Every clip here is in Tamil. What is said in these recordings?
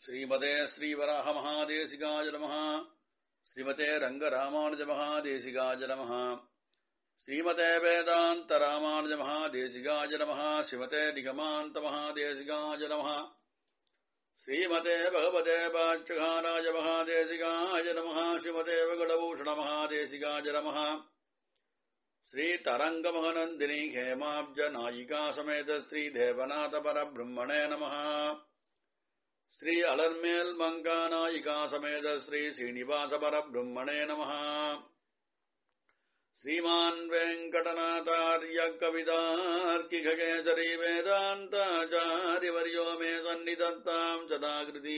ஸ்ரீமதே ஸ்ரீவராக மகாதேசிகாய நம ஸ்ரீமதே ரங்கராமானுஜ மகாதேசிகாய நம ஸ்ரீமதே வேதாந்த ராமானுஜ மகாதேசிகாய நம ஸ்ரீமதே நிகமாந்த மகாதேசிகாய நம ஸ்ரீமதே பகவதே பாட்சகாராய மகாதேசிகாய நம ஸ்ரீமதே வெங்கடபூஷண மகாதேசிகாய நம श्रीतरङ्गमहनन्दिनी हेमाब्ज नायिका समेत श्रीदेवनाथ परब्रह्मणे नमः श्री अलर्मेल् मङ्गा नायिका समेत श्री श्रीनिवास परब्रह्मणे नमः श्रीमान् वेङ्कटनाथार्य कवितार्किखगेसरी वेदान्ताचार्यवर्यो मे सन्निधत्ताम् सदाकृती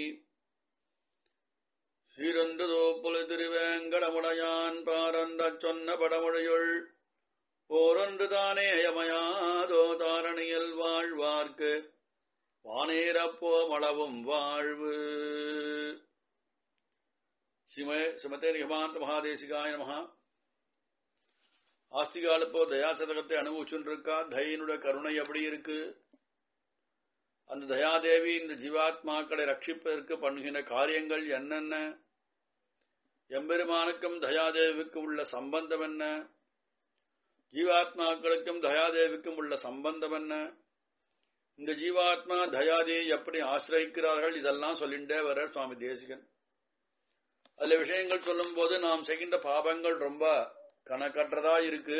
சீரொன்றுதோப்புல திருவேங்கடமுடையான் பாரந்தச் சொன்ன படமொழியுள் போரொன்று தானே யமயாதோ தாரணியில் வாழ்வார்க்கு வானேரப்போ மளவும் வாழ்வு சிமே சிமத்தே நிகமாந்த மகாதேசிகாய நமகா ஆஸ்திகாலப்போ தயாசதகத்தை அனுபவிச்சுருக்கா தயினுடைய கருணை எப்படி இருக்கு அந்த தயாதேவி இந்த ஜீவாத்மாக்களை ரட்சிப்பதற்கு பண்ணுகின்ற காரியங்கள் என்னென்ன எம்பெருமானுக்கும் தயாதேவிக்கும் உள்ள சம்பந்தம் என்ன ஜீவாத்மாக்களுக்கும் தயாதேவிக்கும் உள்ள சம்பந்தம் என்ன இந்த ஜீவாத்மா தயாதேவி எப்படி ஆசிரியிக்கிறார்கள் இதெல்லாம் சொல்லிண்டே வர சுவாமி தேசிகன் அதுல விஷயங்கள் சொல்லும் போது நாம் செய்கின்ற பாபங்கள் ரொம்ப கணக்கற்றதா இருக்கு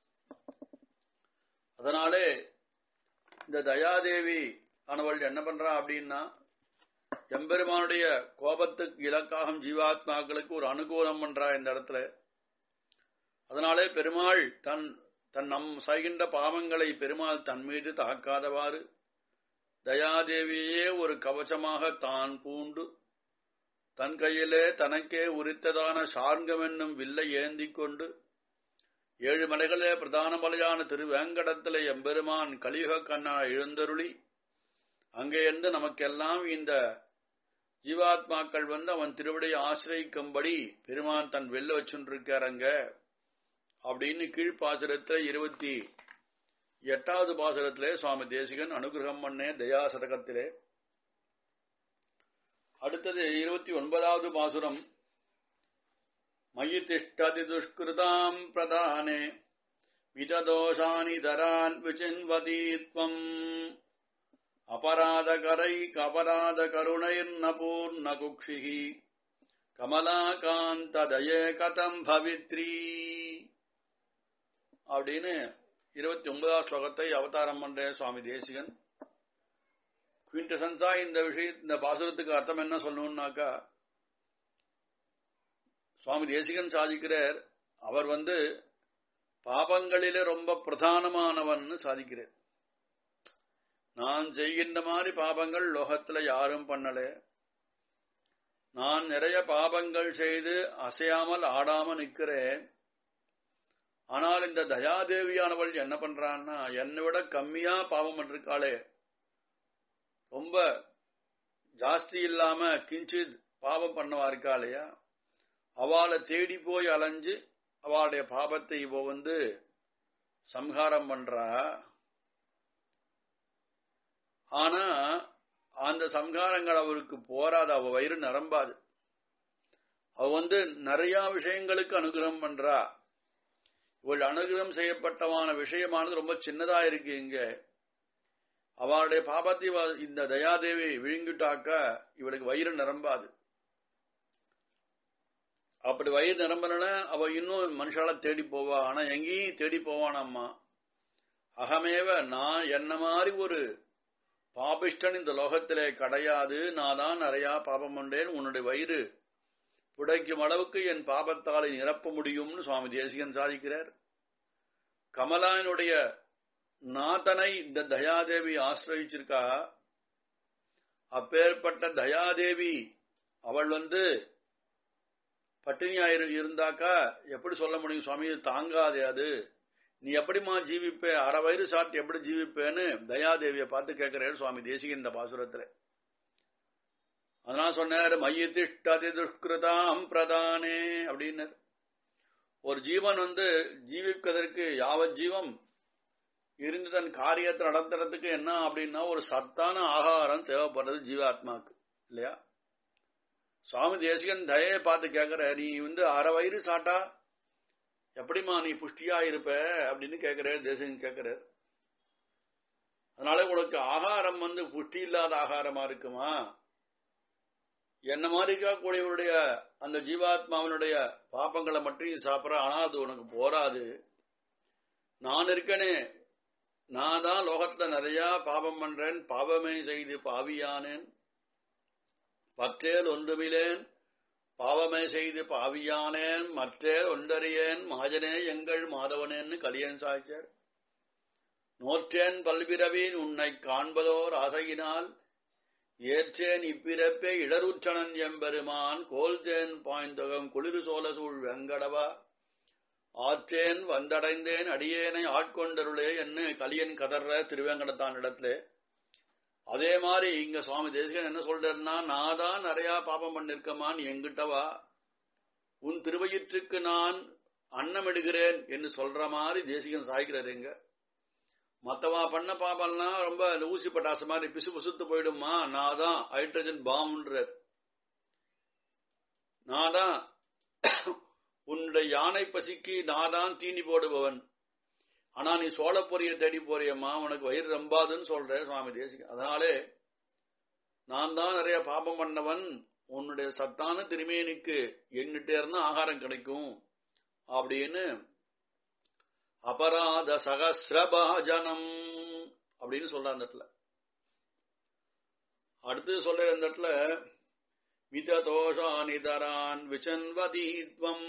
அதனாலே இந்த தயாதேவி ஆனவள் என்ன பண்றா அப்படின்னா எம்பெருமானுடைய கோபத்துக்கு இலக்காகும் ஜீவாத்மாக்களுக்கு ஒரு அனுகூலம் பண்றா இந்த இடத்துல அதனாலே பெருமாள் தன் தன் நம் செய்கின்ற பாவங்களை பெருமாள் தன் மீது தாக்காதவாறு தயாதேவியே ஒரு கவசமாக தான் பூண்டு தன் கையிலே தனக்கே உரித்ததான சார்கம் என்னும் வில்லை ஏந்தி கொண்டு ஏழு மலைகளே பிரதான மலையான திருவேங்கடத்திலே எம்பெருமான் கலியுக கண்ணா எழுந்தருளி அங்கே இருந்து நமக்கெல்லாம் இந்த ஜீவாத்மாக்கள் வந்து அவன் திருவடியை ஆசிரியிக்கும்படி பெருமான் தன் வெள்ள வச்சுருக்காரங்க அப்படின்னு கீழ்ப்பாசுரத்தில் இருபத்தி எட்டாவது பாசுரத்திலே சுவாமி தேசிகன் அனுகிரகம் பண்ணே தயா சதகத்திலே அடுத்தது இருபத்தி ஒன்பதாவது பாசுரம் மயி திஷ்டதி துஷ்கிருதாம் பிரதானே மிததோஷானி தரான் விசின்வதீத்வம் அபராதகரை கபராத கருணைர்ன பூர்ண குக்ஷிஹி கமலாகாந்த தயே கதம் பவித்ரி அப்படின்னு இருபத்தி ஒன்பதாம் ஸ்லோகத்தை அவதாரம் பண்ற சுவாமி தேசிகன் குவிண்டசன்ஸா இந்த விஷய இந்த பாசுரத்துக்கு அர்த்தம் என்ன சொல்லணும்னாக்கா சுவாமி தேசிகன் சாதிக்கிறார் அவர் வந்து பாபங்களிலே ரொம்ப பிரதானமானவன் சாதிக்கிறார் நான் செய்கின்ற மாதிரி பாபங்கள் லோகத்துல யாரும் பண்ணல நான் நிறைய பாபங்கள் செய்து அசையாமல் ஆடாம நிக்கிறேன் ஆனால் இந்த தயாதேவியானவள் என்ன பண்றான்னா என்னை விட கம்மியா பாவம் பண்ணிருக்காளே ரொம்ப ஜாஸ்தி இல்லாம கிஞ்சித் பாவம் பண்ணவா இருக்காளையா அவளை தேடி போய் அலைஞ்சு அவளுடைய பாபத்தை இவ வந்து சம்ஹாரம் பண்றா ஆனா அந்த சம்ஹாரங்கள் அவருக்கு போராது அவ வயிறு நிரம்பாது அவ வந்து நிறைய விஷயங்களுக்கு அனுகிரகம் பண்றா இவள் அனுகிரகம் செய்யப்பட்டவான விஷயமானது ரொம்ப சின்னதா இருக்கு இங்க அவளுடைய பாபத்தை இந்த தயாதேவி விழுங்கிட்டாக்க இவளுக்கு வயிறு நிரம்பாது அப்படி வயிறு நிரம்பலன அவ இன்னும் மனுஷால தேடி போவா ஆனா எங்கேயும் தேடி போவானம்மா அகமேவ நான் என்ன மாதிரி ஒரு பாபிஷ்டன் இந்த லோகத்திலே கிடையாது நான் தான் நிறைய பாபம் பண்ணேன் உன்னுடைய வயிறு புடைக்கும் அளவுக்கு என் பாபத்தாலை நிரப்ப முடியும்னு சுவாமி தேசிகன் சாதிக்கிறார் கமலானுடைய நாதனை இந்த தயாதேவி ஆசிரயிச்சிருக்கா அப்பேற்பட்ட தயாதேவி அவள் வந்து பட்டினியா இருந்தாக்கா எப்படி சொல்ல முடியும் சுவாமி தாங்காதே அது நீ எப்படிமா ஜீவிப்பே அரை வயிறு சாப்பிட்டு எப்படி ஜீவிப்பேன்னு தயாதேவியை பார்த்து கேட்கிறேன் சுவாமி தேசிக இந்த பாசுரத்துல அதனால சொன்னார் மைய திஷ்டதி துஷ்கிருதாம் பிரதானே அப்படின்னு ஒரு ஜீவன் வந்து ஜீவிப்பதற்கு யாவத் ஜீவம் இருந்து தன் காரியத்தை நடத்துறதுக்கு என்ன அப்படின்னா ஒரு சத்தான ஆகாரம் தேவைப்படுறது ஜீவாத்மாக்கு இல்லையா சுவாமி தேசிகன் தயை பார்த்து கேட்கிற நீ வந்து அரை வயிறு சாட்டா எப்படிமா நீ புஷ்டியா இருப்ப அப்படின்னு கேட்கிற தேசிகன் கேட்கிற அதனால உனக்கு ஆகாரம் வந்து புஷ்டி இல்லாத ஆகாரமா இருக்குமா என்ன மாதிரி இருக்கக்கூடியவருடைய அந்த ஜீவாத்மாவினுடைய பாப்பங்களை மட்டும் சாப்பிட்ற ஆனா அது உனக்கு போராது நான் இருக்கனே நான் தான் லோகத்துல நிறைய பாபம் பண்றேன் பாவமே செய்து பாவியானேன் பற்றேல் ஒன்றுமிலேன் பாவமே செய்து பாவியானேன் மற்றேல் ஒன்றறியேன் மாஜனே எங்கள் மாதவனேன்னு கலியன் சாய்ச்சர் நோற்றேன் பல்பிறவின் உன்னை காண்பதோர் ஆசையினால் ஏற்றேன் இப்பிறப்பே இடருற்றனன் எம்பெருமான் கோல்தேன் பாய்ந்தகம் குளிர் சோழசூழ் வெங்கடவா ஆற்றேன் வந்தடைந்தேன் அடியேனை ஆட்கொண்டருளே என்று கலியன் கதர்ற திருவேங்கடத்தான் இடத்துல அதே மாதிரி இங்க சுவாமி தேசிகன் என்ன சொல்றேன்னா நான் தான் நிறைய பாபம் பண்ணிருக்கமான் எங்கிட்டவா உன் திருவயிற்றுக்கு நான் அன்னமிடுகிறேன் என்று சொல்ற மாதிரி தேசிகன் சாய்க்கிறார் எங்க மத்தவா பண்ண பாபம்னா ரொம்ப அந்த ஊசி பட்டாசு மாதிரி பிசு பிசுத்து போயிடுமா நான் தான் ஹைட்ரஜன் பாம்ன்ற நான் தான் உன்னுடைய யானை பசிக்கு நான் தான் தீனி போடுபவன் ஆனா நீ சோழ பொரிய தேடி போறியம்மா உனக்கு வயிறு ரம்பாதுன்னு சொல்ற சுவாமி தேசிக அதனாலே நான் தான் நிறைய பாபம் பண்ணவன் உன்னுடைய சத்தான திருமேனிக்கு எங்கிட்ட இருந்து ஆகாரம் கிடைக்கும் அப்படின்னு அபராத சகசிரபாஜனம் அப்படின்னு சொல்ற அந்த இடத்துல அடுத்து சொல்ற இந்த இடத்துல மிததோஷானிதரான் விச்சன்வதீத்வம்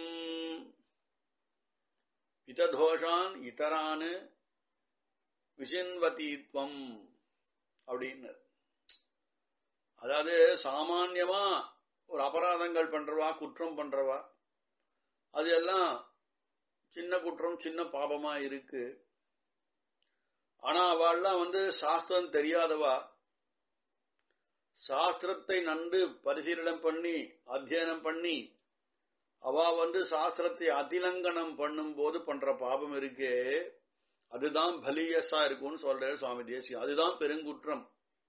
மிததோஷான் இதரான் விசின்வதீத்வம் அப்படின்னு அதாவது சாமான்யமா ஒரு அபராதங்கள் பண்றவா குற்றம் பண்றவா அது எல்லாம் சின்ன குற்றம் சின்ன பாபமா இருக்கு ஆனா அவள்லாம் வந்து சாஸ்திரம் தெரியாதவா சாஸ்திரத்தை நன்கு பரிசீலனம் பண்ணி அத்தியனம் பண்ணி அவ வந்து சாஸ்திரத்தை அதிலங்கனம் பண்ணும் போது பண்ற பாபம் இருக்கே அதுதான் பலியஸா இருக்கும்னு சொல்றாரு சுவாமி தேசியம் அதுதான் பெருங்குற்றம்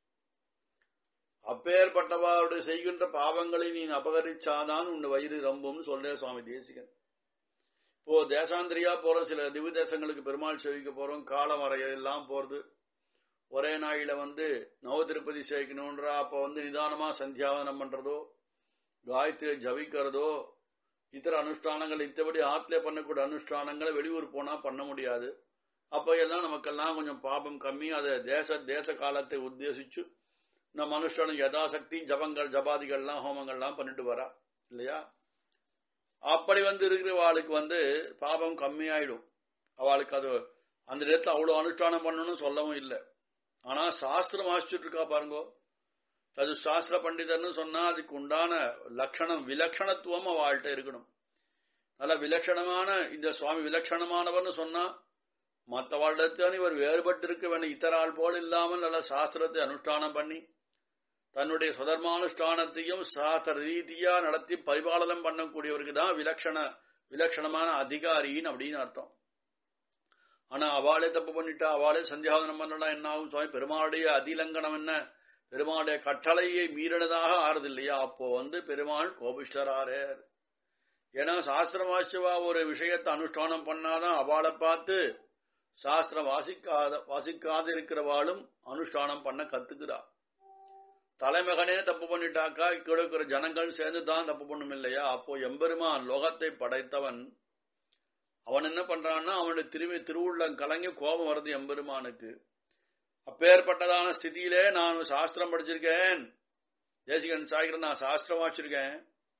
அப்பேற்பட்டவாருடைய செய்கின்ற பாவங்களை நீ அபகரிச்சாதான் உன் வயிறு ரம்பும்னு சொல்ற சுவாமி தேசிகன் இப்போ தேசாந்திரியா போறோம் சில திவ்ய தேசங்களுக்கு பெருமாள் சேவிக்க போறோம் காலமறைய எல்லாம் போறது ஒரே நாயில வந்து நவ திருப்பதி சேவிக்கணும்ன்றா அப்ப வந்து நிதானமா சந்தியாவனம் பண்றதோ காயத்ரி ஜபிக்கிறதோ இத்தர அனுஷ்டானங்கள் இத்தபடி ஆத்திலே பண்ணக்கூடிய அனுஷ்டானங்களை வெளியூர் போனா பண்ண முடியாது அப்ப எல்லாம் நமக்கெல்லாம் கொஞ்சம் பாபம் கம்மி அதை தேச தேச காலத்தை உத்தேசிச்சு நம்ம அனுஷ்டானம் யதாசக்தி ஜபங்கள் ஜபாதிகள்லாம் ஹோமங்கள்லாம் பண்ணிட்டு வரா இல்லையா அப்படி வந்து இருக்கிற அவளுக்கு வந்து பாபம் கம்மியாயிடும் அவளுக்கு அது அந்த நேரத்தில் அவ்வளவு அனுஷ்டானம் பண்ணணும்னு சொல்லவும் இல்லை ஆனா சாஸ்திரம் வாசிச்சுட்டு இருக்கா பாருங்க அது சாஸ்திர பண்டிதர்னு சொன்னா அதுக்கு உண்டான லட்சணம் விலட்சணத்துவம் அவள்கிட்ட இருக்கணும் நல்ல விலட்சணமான இந்த சுவாமி விலட்சணமானவர்னு சொன்னா மற்றவாழ்தான் இவர் வேறுபட்டு இருக்க வேண்டும் இத்தரால் போல் இல்லாமல் நல்ல சாஸ்திரத்தை அனுஷ்டானம் பண்ணி தன்னுடைய சுதர்மானுஷ்டானத்தையும் சாஸ்திர ரீதியா நடத்தி பரிபாலனம் பண்ணக்கூடியவருக்கு தான் விலட்சண விலட்சணமான அதிகாரின்னு அப்படின்னு அர்த்தம் ஆனா அவளே தப்பு பண்ணிட்டா அவளே சந்தியாவதனம் பண்ணலாம் என்ன ஆகும் சுவாமி பெருமாளுடைய அதிலங்கனம் என்ன பெருமாளுடைய கட்டளையை மீறினதாக ஆறுது இல்லையா அப்போ வந்து பெருமாள் கோபிஷ்டராரர் ஏன்னா சாஸ்திரம் வாசிச்சவா ஒரு விஷயத்தை அனுஷ்டானம் பண்ணாதான் அவளை பார்த்து சாஸ்திரம் வாசிக்காத வாசிக்காத இருக்கிறவாளும் அனுஷ்டானம் பண்ண கத்துக்கிறா தலைமகனே தப்பு பண்ணிட்டாக்கா இருக்கிற ஜனங்கள் சேர்ந்து தான் தப்பு பண்ணும் இல்லையா அப்போ எம்பெருமான் லோகத்தை படைத்தவன் அவன் என்ன பண்றான்னா அவனுடைய திரும்பி திருவுள்ளம் கலங்கி கோபம் வருது எம்பெருமானுக்கு அப்பேற்பட்டதான ஸ்திதியிலே நான் சாஸ்திரம் படிச்சிருக்கேன் தேசிகன் சாகிரன் நான் சாஸ்திரம் வாச்சிருக்கேன்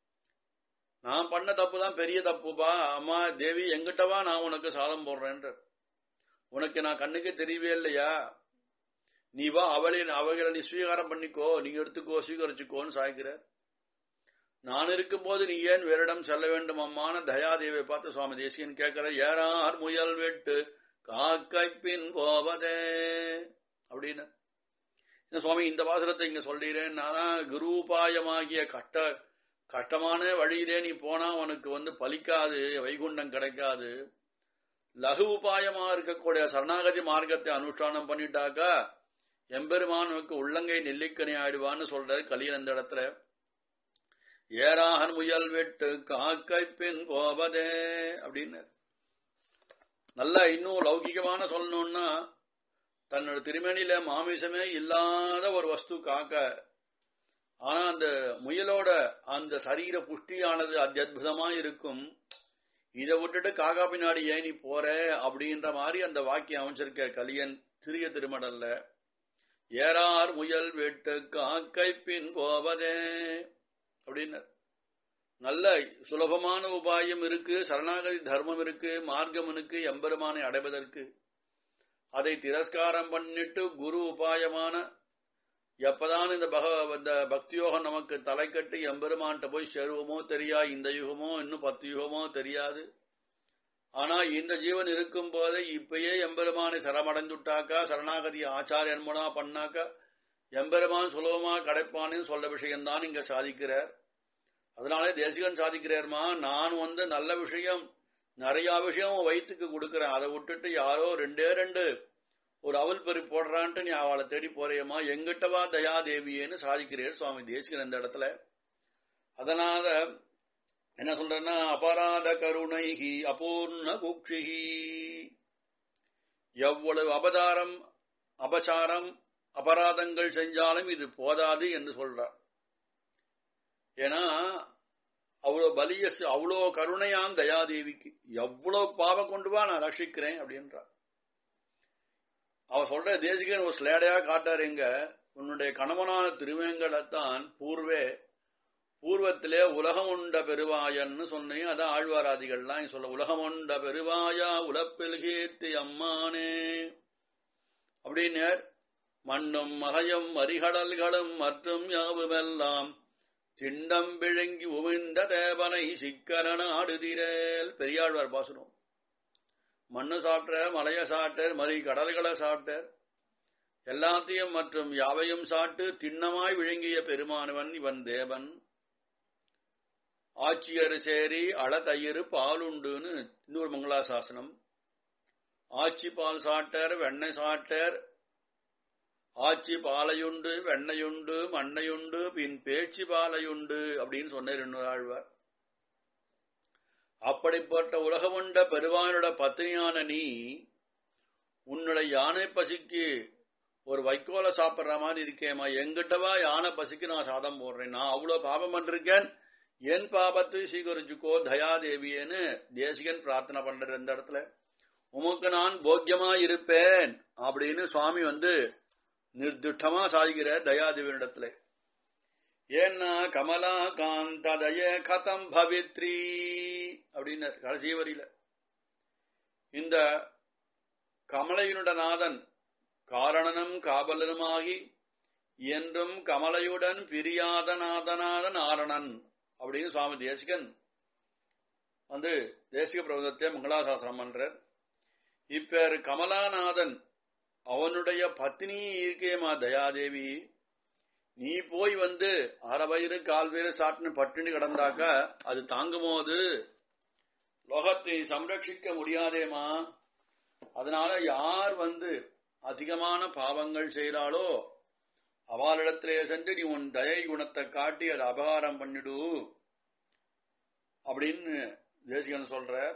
நான் பண்ண தப்பு தான் பெரிய தப்புப்பா அம்மா தேவி எங்கிட்டவா நான் உனக்கு சாதம் போடுறேன்ற உனக்கு நான் கண்ணுக்கு தெரியவே இல்லையா நீ வா அவளை அவகளை நீ ஸ்வீகாரம் பண்ணிக்கோ நீ எடுத்துக்கோ ஸ்வீகரிச்சுக்கோன்னு சாய்க்கிற நான் இருக்கும்போது நீ ஏன் வேறிடம் செல்ல வேண்டும் அம்மான தயாதேவியை பார்த்து சுவாமி தேசியன் கேட்கிற ஏறார் முயல் வெட்டு காக்கை பின் போவதே அப்படின்னு இந்த சுவாமி இந்த வாசனத்தை இங்க சொல்றேன் நானா குருபாயமாகிய கட்ட கட்டமான வழியிலே நீ போனா உனக்கு வந்து பலிக்காது வைகுண்டம் கிடைக்காது லகு உபாயமா இருக்கக்கூடிய சரணாகதி மார்க்கத்தை அனுஷ்டானம் பண்ணிட்டாக்கா எம்பெருமானுக்கு உள்ளங்கை நெல்லிக்கனி ஆயிடுவான்னு சொல்ற கலியன் அந்த இடத்துல ஏராகன் முயல் வெட்டு காக்கை பின் போவதே அப்படின்னு நல்லா இன்னும் லௌகிகமான சொல்லணும்னா தன்னோட திருமணியில மாமிசமே இல்லாத ஒரு வஸ்து காக்க ஆனா அந்த முயலோட அந்த சரீர புஷ்டியானது அத்தியுதமா இருக்கும் இதை விட்டுட்டு காக்கா பின்னாடி ஏன் நீ போற அப்படின்ற மாதிரி அந்த வாக்கியம் அமைச்சிருக்க கலியன் சிறிய திருமடல்ல ஏறார் முயல் வெட்டு காக்கை பின் போவதே அப்படின்னு நல்ல சுலபமான உபாயம் இருக்கு சரணாகதி தர்மம் இருக்கு மார்க்கம் இருக்கு எம்பெருமானை அடைவதற்கு அதை திரஸ்காரம் பண்ணிட்டு குரு உபாயமான எப்பதான் இந்த பக இந்த பக்தியோகம் நமக்கு தலை கட்டி எம்பெருமான்ட்ட போய் சேருவோமோ தெரியா இந்த யுகமோ இன்னும் பத்து யுகமோ தெரியாது ஆனா இந்த ஜீவன் இருக்கும் போதே இப்பயே எம்பெருமானை சரமடைந்துட்டாக்கா சரணாகதி ஆச்சாரியன் மூலமா பண்ணாக்கா எம்பெருமான் சுலபமா கிடைப்பான்னு சொல்ல விஷயம்தான் இங்க சாதிக்கிறார் அதனாலே தேசிகன் சாதிக்கிறார்மா நான் வந்து நல்ல விஷயம் நிறைய விஷயம் வயிற்றுக்கு கொடுக்கறேன் அதை விட்டுட்டு யாரோ ரெண்டே ரெண்டு ஒரு அவல் பறி போடுறான்ட்டு நீ அவளை தேடி போறியம்மா எங்கிட்டவா தயாதேவியேன்னு சாதிக்கிறேன் சுவாமி தேசிகன் இந்த இடத்துல அதனால என்ன சொல்றேன்னா அபராத கருணைகி அபூர்ண குக்ஷிகி எவ்வளவு அபதாரம் அபசாரம் அபராதங்கள் செஞ்சாலும் இது போதாது என்று சொல்றார் ஏன்னா அவ்வளோ பலிய அவ்வளோ கருணையான் தயாதேவிக்கு எவ்வளோ பாவம் கொண்டு வா நான் ரட்சிக்கிறேன் அப்படின்றார் அவ சொல்ற தேசிகன் ஒரு ஸ்லேடையா காட்டாரு எங்க உன்னுடைய கணவனான திருவேங்கடத்தான் பூர்வே பூர்வத்திலே உலகம் உண்ட பெருவாயன்னு சொன்னேன் அதான் ஆழ்வாராதிகள்லாம் சொல்ல உலகம் உண்ட பெருவாயா உலப்பில் கீர்த்தி அம்மானே அப்படின்னர் மண்ணும் மலையும் மறிகடல்களும் மற்றும் யாவுமெல்லாம் திண்டம் விழுங்கி உமிழ்ந்த தேவனை சிக்கர நாடுதிரேல் பெரியாழ்வார் பாசனம் மண்ணு சாப்பிட்டார் மலைய சாப்பிட்டார் மறி கடல்களை சாப்பிட்டார் எல்லாத்தையும் மற்றும் யாவையும் சாட்டு திண்ணமாய் விழுங்கிய பெருமானவன் இவன் தேவன் ஆட்சியர் சேரி அளதயிறு பாலுண்டுன்னு இன்னொரு மங்களாசாசனம் ஆட்சி பால் சாட்டர் வெண்ணெய் சாட்டர் ஆட்சி பாலையுண்டு வெண்ணையுண்டு மண்ணையுண்டு பின் பேச்சு பாலையுண்டு அப்படின்னு சொன்னார் இன்னொரு ஆழ்வார் அப்படிப்பட்ட உலகமுண்ட பெருவானோட பத்தினியான நீ உன்னுடைய யானை பசிக்கு ஒரு வைக்கோல சாப்பிடுற மாதிரி இருக்கேமா எங்கிட்டவா யானை பசிக்கு நான் சாதம் போடுறேன் நான் அவ்வளவு பாபம் பண்ணிருக்கேன் என் பாபத்தை சீகரிச்சுக்கோ தயாதேவியேன்னு தேசிகன் பிரார்த்தனை பண்ற இந்த இடத்துல உமக்கு நான் போக்கியமா இருப்பேன் அப்படின்னு சுவாமி வந்து நிர்திட்டமா சாதிக்கிற தயாதேவியிடத்துல ஏன்னா கமலா காந்த தய கதம் பவித்ரி அப்படின்னு கடைசி வரியில இந்த கமலையினுட நாதன் காரணனும் காவலனுமாகி என்றும் கமலையுடன் பிரியாத நாதநாத நாரணன் அப்படின்னு சுவாமி தேசிகன் வந்து தேசிக பிரபந்தத்தை மங்களாசாசனம் பண்றார் இப்பேர் கமலாநாதன் அவனுடைய பத்னி இருக்கேமா தயாதேவி நீ போய் வந்து அரை வயிறு கால் வயிறு சாப்பிட்டு பட்டினி கிடந்தாக்க அது தாங்கும் போது லோகத்தை சம்ரட்சிக்க முடியாதேமா அதனால யார் வந்து அதிகமான பாவங்கள் செய்கிறாளோ அவளிடத்திலே சென்று நீ உன் தயை குணத்தை காட்டி அதை அபகாரம் பண்ணிடு அப்படின்னு தேசிகன் சொல்றார்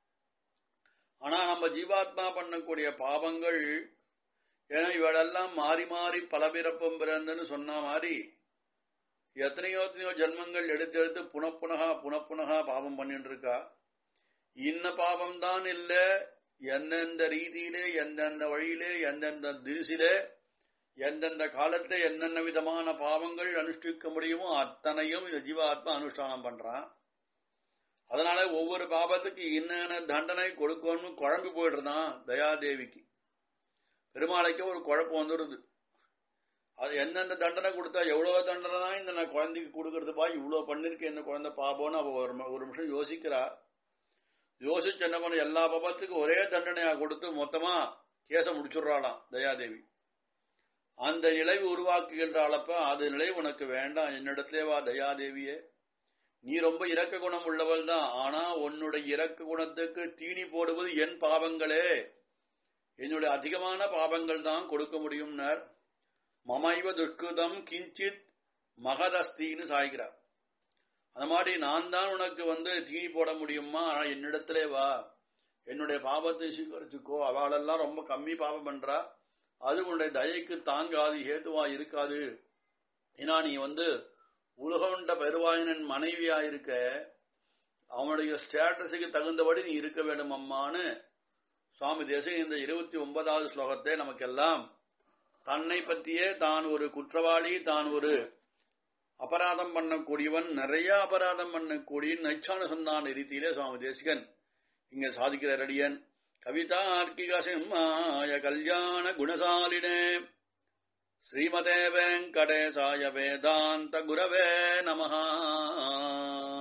ஆனா நம்ம ஜீவாத்மா பண்ணக்கூடிய பாவங்கள் ஏன்னா இவளெல்லாம் மாறி மாறி பல பிறப்பும் பிறந்துன்னு சொன்ன மாதிரி எத்தனையோ எத்தனையோ ஜென்மங்கள் எடுத்து எடுத்து புனப்புனகா புனப்புனகா பாவம் பண்ணிட்டு இருக்கா இன்ன பாவம் தான் இல்ல எந்தெந்த ரீதியிலே எந்தெந்த வழியிலே எந்தெந்த திரிசிலே எந்தெந்த காலத்தை என்னென்ன விதமான பாவங்கள் அனுஷ்டிக்க முடியுமோ அத்தனையும் இந்த ஜீவாத்மா அனுஷ்டானம் பண்றான் அதனால ஒவ்வொரு பாபத்துக்கு என்னென்ன தண்டனை கொடுக்கணும்னு குழம்பு போயிடுறான் தயாதேவிக்கு பெருமாளைக்கு ஒரு குழப்பம் வந்துடுது அது எந்தெந்த தண்டனை கொடுத்தா எவ்வளவு தண்டனை தான் இந்த நான் குழந்தைக்கு கொடுக்கறதுப்பா இவ்வளவு பண்ணிருக்கேன் இந்த குழந்தை பாபம்னு அவ ஒரு ஒரு நிமிஷம் யோசிக்கிறா யோசிச்சு என்ன பண்ண எல்லா பாபத்துக்கும் ஒரே தண்டனையா கொடுத்து மொத்தமா கேச முடிச்சுடுறாளாம் தயாதேவி அந்த நிலை உருவாக்குகின்றாளப்ப அது நிலை உனக்கு வேண்டாம் என்னிடத்திலே வா தயாதேவியே நீ ரொம்ப இரக்க குணம் உள்ளவள் தான் ஆனா உன்னுடைய இரக்க குணத்துக்கு தீனி போடுவது என் பாவங்களே என்னுடைய அதிகமான பாவங்கள் தான் கொடுக்க முடியும்னார் மமைவ துஷ்கிருதம் கிஞ்சித் மகதஸ்தின்னு சாய்கிறார் அந்த மாதிரி நான் தான் உனக்கு வந்து தீனி போட முடியுமா ஆனா என்னிடத்திலே வா என்னுடைய பாபத்தை சீகரிச்சுக்கோ அவளெல்லாம் ரொம்ப கம்மி பாபம் பண்றா அது உன்னுடைய தயைக்கு தாங்காது ஹேதுவா இருக்காது ஏன்னா நீ வந்து உலகண்ட பெருவாயினன் மனைவியா இருக்க அவனுடைய ஸ்டேட்டஸுக்கு தகுந்தபடி நீ இருக்க வேண்டும் அம்மான்னு சுவாமி தேசம் இந்த இருபத்தி ஒன்பதாவது ஸ்லோகத்தை நமக்கெல்லாம் தன்னை பற்றியே தான் ஒரு குற்றவாளி தான் ஒரு அபராதம் பண்ணக்கூடியவன் நிறைய அபராதம் பண்ணக்கூடிய நைச்சானுசந்தான ரீதியிலே சுவாமி தேசிகன் இங்க சாதிக்கிற ரெடியன் கவிதார்க்கிக சிம்மாய கல்யாண குணசாலினே ஸ்ரீமதே வெங்கடேசாய வேதாந்த குரவே நமஹா